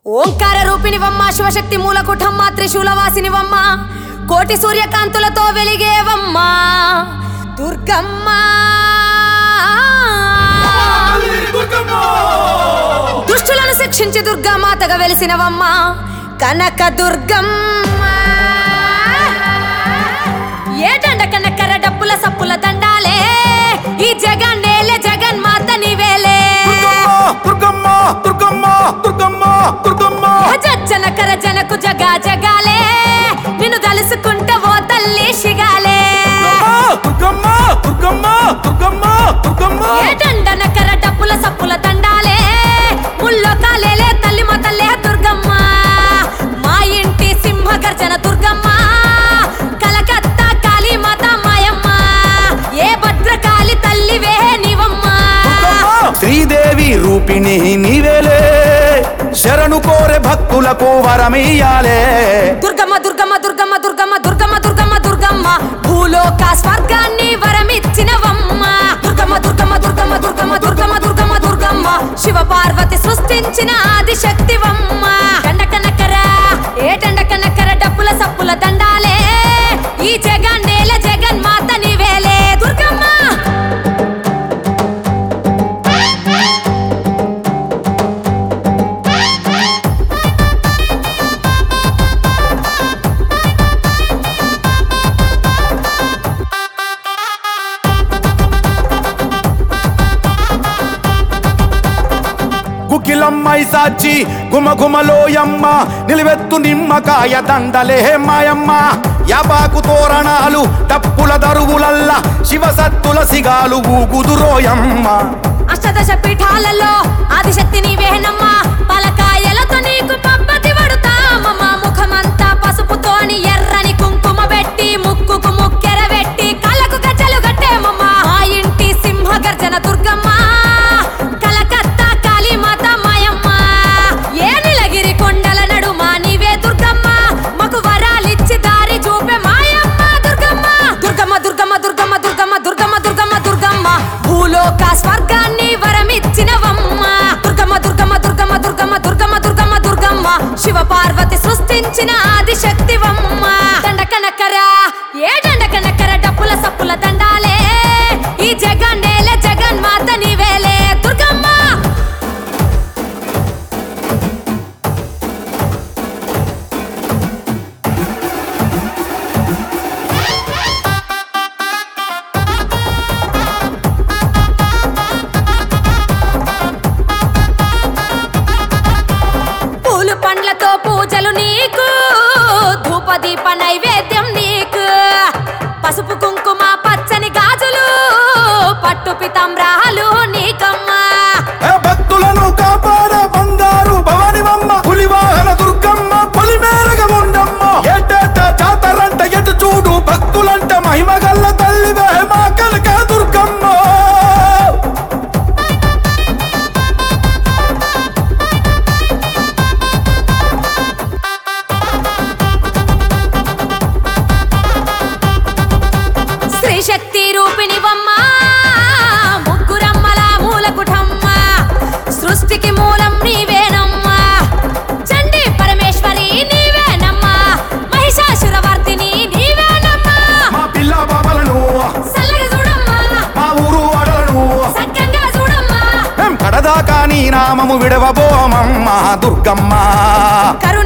ఓంకార రూపిణివమ్మ శివశక్తి మూలకుఠమ్మ త్రిశూలవాసినివమ్మ కోటి సూర్యకాంతులతో వెలిగేవమ్మ దుర్గమ్మ దుష్టులను శిక్షించి దుర్గామాతగా వెలిసినవమ్మ కనక దుర్గమ్మ ఏటండ కనకర డప్పుల సప్పుల దండాలే ఈ జగన్నేలే జగన్మాత నీవేలే దుర్గమ్మ దుర్గమ్మ దుర్గమ్మ దుర్గమ్మ జన కర జనకు జగా జగాలే నిన్ను తలుసుకుంటే ఓ తల్లి శిగాలే దుర్గమ్మ దుర్గమ్మ దుర్గమ్మ దుర్గమ్మ ఏటండన కర డప్పుల సప్పుల దండాలే ముల్లో కాలేలే తల్లి మా తల్లే దుర్గమ్మ మా ఇంటి సింహ గర్జన దుర్గమ్మ కలకత్తా కాళీ మాత మాయమ్మ ఏ భద్రకాళి తల్లివే నీవమ్మ శ్రీదేవి రూపిణి నీవేలే శరణు కోరే భక్తులకు వరమీయాలే దుర్గమ్మ దుర్గమ్మ దుర్గమ్మ దుర్గమ్మ దుర్గమ్మ దుర్గమ్మ దుర్గమ్మ భూలోక స్వర్గాన్ని వరమిచ్చినవమ్మ దుర్గమ్మ దుర్గమ్మ దుర్గమ్మ దుర్గమ్మ దుర్గమ్మ దుర్గమ్మ దుర్గమ్మ శివ పార్వతి సృష్టించిన ఆది శక్తివమ్మ దండకనకర ఏ దండకనకర డప్పుల సప్పుల దండాలే ఈ జగన్నేల జగన్మాత నీవేలే దుర్గమ్మ గుకిలమ్మై సాచి గుమగుమలోయమ్మ నిలువెత్తు నిమ్మకాయ దండలే మాయమ్మ యాపాకు తోరణాలు తప్పుల దరువులల్ల శివసత్తుల సిగాలు ఊగుదురోయమ్మ అష్టదశ పీఠాలలో ఆదిశక్తి నీవేనమ్మా పలకాయలతో నీకు పబ్బతి పడుతామమ్మా ముఖమంతా పసుపుతోని ఎర్రని కుంకుమ పెట్టి ముక్కుకు ముక్కెర పెట్టి కళ్ళకు గజ్జలు కట్టేమమ్మా ఆ ఇంటి సింహ గర్జన దుర్గమ్మ కలకత్తా కాళీమాత మాయమ్మ ఏ నీలగిరి కొండల నడుమ నీవే దుర్గమ్మ మాకు వరాలిచ్చి దారి చూపే మాయమ్మ దుర్గమ్మ దుర్గమ్మ దుర్గమ్మ దుర్గమ్మ దుర్గమ్మ దుర్గమ్మ దుర్గమ్మ దుర్గమ్మ భూలోక స్వర్గాన్ని వరమిచ్చినవమ్మ దుర్గమ్మ దుర్గమ్మ దుర్గమ్మ దుర్గమ్మ దుర్గమ్మ దుర్గమ్మ దుర్గమ్మ శివ పార్వతి సృష్టించిన ఆది శక్తివమ్మ దండకనకర ఏ దండకనకర డప్పుల సప్పుల దండాలే ఈ జగన్నేలే జగన్మాత నీవేలే దుర్గమ్మ పూలు పండ్లతో పూజలు నీకు ధూపదీప నైవేద్యం నీకు పసుపు కుంకుమ పచ్చని గాజులు పట్టు పితాంబ్రాలు నీకమ్మా ఏ భక్తులను కాపాడే బంగారు భవానివమ్మ పులివాహన దుర్గమ్మ పొలిమేరగ ఉండమ్మ ఏటేట జాతరంట ఎటు చూడు భక్తులంట మహిమగల్ల తల్లివే మా కనక దుర్గమ్మ శ్రీ శక్తి రూపిణివమ్మ ముగ్గురమ్మల మూలకుటమ్మ సృష్టికి మూలం నీవేనమ్మా చండి పరమేశ్వరి నీవేనమ్మా మహిషాసురవర్తిని నీవేనమ్మా మా పిల్ల బాబలను చల్లగా చూడమ్మా మా ఊరు అడలను సక్కంగా చూడమ్మా మేం కడదాకా నీ నామము విడవబోమమ్మ దుర్గమ్మ కరుణ